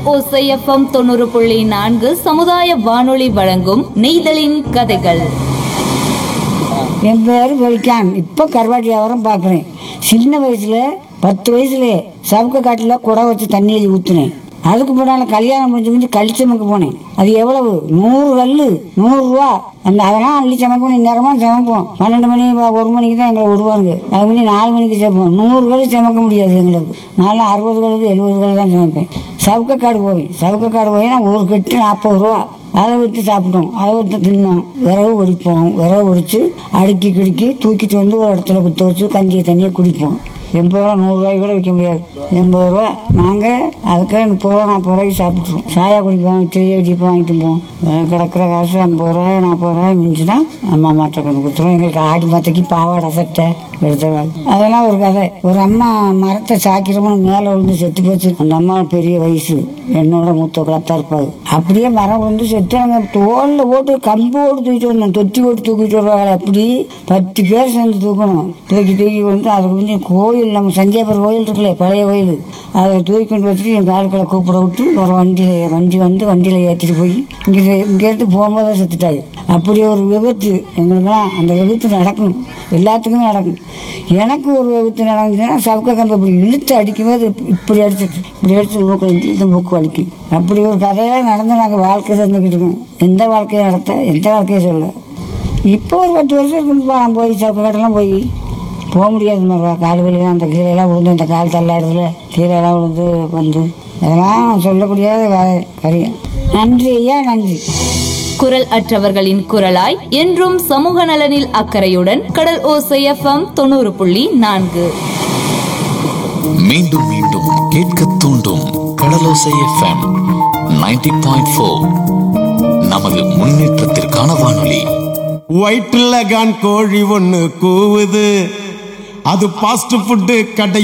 ஓசை எஃப்எம் தொண்ணூறு புள்ளி நான்கு சமுதாய வானொலி வழங்கும் நெய்தலின் கதைகள் என் பேர் வெல்கான் இப்போ கருவாட்டு வியாபாரம் பார்க்குறேன் சின்ன வயசுல பத்து வயசுல சவுக்க காட்டில் குடம் வச்சு தண்ணி எழுதி ஊற்றுனேன் அதுக்கு முன்னால் கல்யாணம் முடிஞ்சு முடிஞ்சு கழிச்சமைக்கு போனேன் அது எவ்வளவு நூறு கல் நூறுரூவா அந்த அதெல்லாம் அள்ளி சமைக்கணும் நேரமாக சமைப்போம் பன்னெண்டு மணி ப- ஒரு மணிக்கு தான் எங்களை விடுவாங்க அது மணி நாலு மணிக்கு சமைப்போம் நூறு கல் சமைக்க முடியாது எங்களுக்கு நான்லாம் அறுபது கல் எழுபது கல் தான் சமைப்பேன் சவுக்கக்காடு போய் சவுக்கக்காடு போய் நான் ஒரு கட்டு நாற்பது ரூபா அதை விட்டு சாப்பிட்டோம் அதை விட்டு தின்னோம் விறகு ஒடிப்போம் விறகு ஒடிச்சு அடுக்கி கிடுக்கி தூக்கிட்டு வந்து ஒரு இடத்துல குத்த வச்சு கஞ்சியை தண்ணியை குடிப்போம் எண்பது ரூபா நூறுரூவாய்க்கு கூட விற்க முடியாது எண்பது ரூபா நாங்கள் அதுக்கு முப்பது ரூபா நாற்பது ரூபாய்க்கு சாப்பிட்ருவோம் சாயா குடிப்போம் டீ அடிப்போம் வாங்கிட்டு போவோம் அஹ் கிடக்கிற காசு ஐம்பது ரூபா நாற்பது ரூபாய் மிஞ்சுனா அம்மா மாட்ட கொண்டு கொடுத்துருவோம் எங்களுக்கு ஆடி மாத்தைக்கு பாவாடை சட்டை எடுத்துருவாங்க அதெல்லாம் ஒரு கதை ஒரு அம்மா மரத்தை சாக்கிறவங்க மேலே விழுந்து செத்து போச்சு அந்த அம்மா பெரிய வயசு என்னோட மூத்த குளத்தா இருப்பாங்க அப்படியே மரம் விழுந்து செத்து அவங்க தோல்ல போட்டு கம்பு ஓட்டு தூக்கிட்டு வந்தோம் தொட்டி ஓட்டு தூக்கிட்டு வருவாங்க அப்படி பத்து பேர் சேர்ந்து தூக்கணும் தூக்கி தூக்கி வந்து அது கொஞ்சம் கோயில் நம்ம சஞ்சயபுரம் கோயில் இருக்குல்ல பழைய கோயில் அதை தூக்கி கொண்டு வச்சுட்டு எங்கள் ஆட்களை கூப்பிட விட்டு ஒரு வண்டியில் வண்டி வந்து வண்டியில் ஏற்றிட்டு போய் இங்கே இங்கேருந்து போகும்போது செத்துட்டாரு அப்படி ஒரு விபத்து எங்களுக்கெல்லாம் அந்த விபத்து நடக்கணும் எல்லாத்துக்குமே நடக்கும் எனக்கு ஒரு விபத்து நடந்துச்சுன்னா சவுக்க கம்பு இப்படி இழுத்து அடிக்கும்போது இப்படி அடிச்சிட்டு இப்படி அடிச்சு மூக்கு இந்த மூக்கு வலிக்கும் அப்படி ஒரு கதையெல்லாம் நடந்து நாங்கள் வாழ்க்கை தந்துக்கிட்டு இருக்கோம் எந்த வாழ்க்கையை நடத்த எந்த வாழ்க்கையை சொல்ல இப்போ ஒரு பத்து வருஷம் இருக்குப்பா நான் போய் சவுக்க கட்டெல்லாம் போய் போக முடியாது மருவா கால் வலிலாம் அந்த கீழெல்லாம் விழுந்து இந்த கால் தள்ளாடுறதுல கீழெல்லாம் விழுந்து வந்து அதெல்லாம் சொல்லக்கூடிய காரியம் நன்றி ஐயா நன்றி குரல் அற்றவர்களின் குரலாய் என்றும் சமூக நலனில் அக்கறையுடன் கடல் ஓசை எஃப்எம் தொண்ணூறு புள்ளி நான்கு மீண்டும் மீண்டும் கேட்க தூண்டும் கடலோசை எஃப்எம் 90.4 பாயிண்ட் ஃபோர் நமது முன்னேற்றத்திற்கான வானொலி வயிற்றுல கான் கோழி ஒண்ணு கூவுது அது பாஸ்ட் ஃபுட்டு கடை